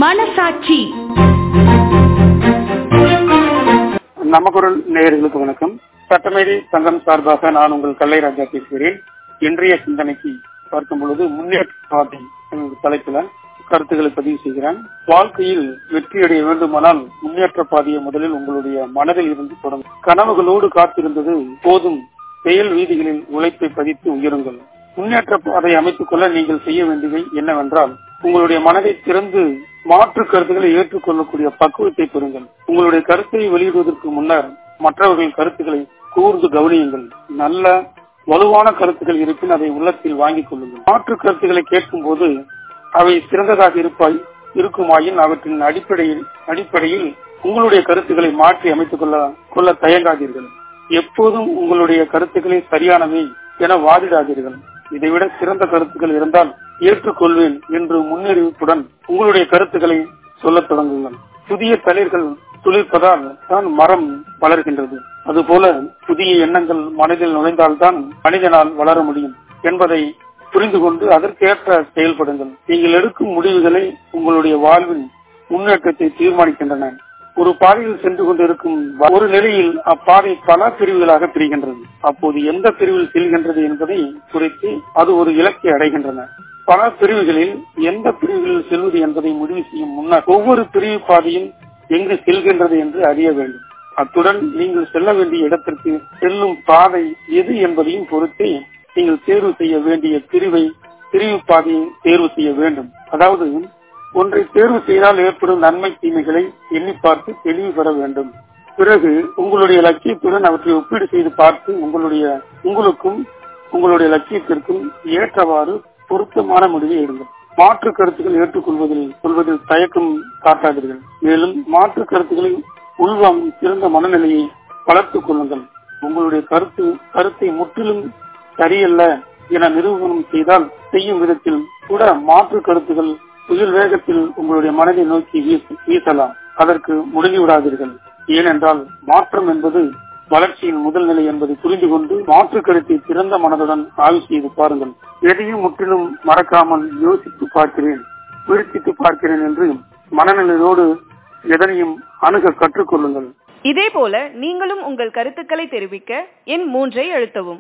மனசாட்சி நமக்குரல் நேயர்களுக்கு வணக்கம் சட்டமேதை சங்கம் சார்பாக நான் உங்கள் கல்லை ராஜா பேசுகிறேன் இன்றைய சிந்தனைக்கு பார்க்கும் பொழுது முன்னேற்ற பாதை என்ற தலைப்பில கருத்துக்களை பதிவு செய்கிறேன் வாழ்க்கையில் வெற்றியடைய வேண்டுமானால் முன்னேற்ற பாதையை முதலில் உங்களுடைய மனதில் இருந்து தொடங்கும் கனவுகளோடு காத்திருந்தது போதும் செயல் வீதிகளில் உழைப்பை பதித்து உயருங்கள் முன்னேற்ற பாதை அமைத்துக் கொள்ள நீங்கள் செய்ய வேண்டியவை என்னவென்றால் உங்களுடைய மனதை திறந்து மாற்று கருத்துக்களை ஏற்றுக்கொள்ளக்கூடிய பக்குவத்தை பெறுங்கள் உங்களுடைய கருத்தை வெளியிடுவதற்கு முன்னர் மற்றவர்கள் கருத்துக்களை கூர்ந்து கவனியுங்கள் நல்ல வலுவான கருத்துக்கள் இருப்பின் அதை உள்ளத்தில் வாங்கிக் கொள்ளுங்கள் மாற்று கருத்துக்களை கேட்கும் போது அவை சிறந்ததாக இருப்பாய் இருக்குமாயின் அவற்றின் அடிப்படையில் அடிப்படையில் உங்களுடைய கருத்துக்களை மாற்றி அமைத்துக் கொள்ள கொள்ள தயங்காதீர்கள் எப்போதும் உங்களுடைய கருத்துக்களை சரியானவை என வாதிடாதீர்கள் இதைவிட சிறந்த கருத்துக்கள் இருந்தால் ஏற்றுக்கொள்வேன் என்று முன்னறிவிப்புடன் உங்களுடைய கருத்துக்களை சொல்லத் தொடங்குங்கள் புதிய தளிர்கள் துளிர்ப்பதால் தான் மரம் வளர்கின்றது அதுபோல புதிய எண்ணங்கள் மனதில் நுழைந்தால்தான் மனிதனால் வளர முடியும் என்பதை புரிந்து கொண்டு அதற்கேற்ற செயல்படுங்கள் நீங்கள் எடுக்கும் முடிவுகளை உங்களுடைய வாழ்வின் முன்னேற்றத்தை தீர்மானிக்கின்றன ஒரு பாதையில் சென்று கொண்டிருக்கும் ஒரு நிலையில் அப்பாதை பல பிரிவுகளாக பிரிகின்றது அப்போது எந்த பிரிவில் செல்கின்றது என்பதை குறித்து அது ஒரு இலக்கை அடைகின்றன பல பிரிவுகளில் எந்த பிரிவுகளில் செல்வது என்பதை முடிவு செய்யும் முன்னர் ஒவ்வொரு பிரிவு பாதையும் எங்கு செல்கின்றது என்று அறிய வேண்டும் அத்துடன் நீங்கள் செல்ல வேண்டிய இடத்திற்கு செல்லும் பாதை எது என்பதையும் பொறுத்தே நீங்கள் தேர்வு செய்ய வேண்டிய பிரிவை பிரிவு பாதையை தேர்வு செய்ய வேண்டும் அதாவது ஒன்றை தேர்வு செய்தால் ஏற்படும் நன்மை தீமைகளை எண்ணி பார்த்து தெளிவு பெற வேண்டும் பிறகு உங்களுடைய லட்சியத்துடன் அவற்றை ஒப்பீடு செய்து பார்த்து உங்களுடைய உங்களுக்கும் உங்களுடைய லட்சியத்திற்கும் ஏற்றவாறு பொருத்தமான முடிவை எடுங்கள் மாற்று கருத்துக்கள் ஏற்றுக்கொள்வதில் கொள்வதில் தயக்கம் காட்டாதீர்கள் மேலும் மாற்று கருத்துக்களை உள்வாங்கும் சிறந்த மனநிலையை வளர்த்துக் கொள்ளுங்கள் உங்களுடைய கருத்து கருத்தை முற்றிலும் சரியல்ல என நிரூபணம் செய்தால் செய்யும் விதத்தில் கூட மாற்று கருத்துக்கள் புயல் வேகத்தில் உங்களுடைய மனதை நோக்கி வீசலாம் அதற்கு முடங்கி விடாதீர்கள் ஏனென்றால் மாற்றம் என்பது வளர்ச்சியின் முதல் நிலை என்பதை புரிந்து கொண்டு மாற்று கருத்தை திறந்த மனதுடன் ஆய்வு செய்து பாருங்கள் எதையும் முற்றிலும் மறக்காமல் யோசித்து பார்க்கிறேன் முயற்சித்து பார்க்கிறேன் என்று மனநிலையோடு எதனையும் அணுக கற்றுக்கொள்ளுங்கள் இதேபோல நீங்களும் உங்கள் கருத்துக்களை தெரிவிக்க எண் மூன்றை அழுத்தவும்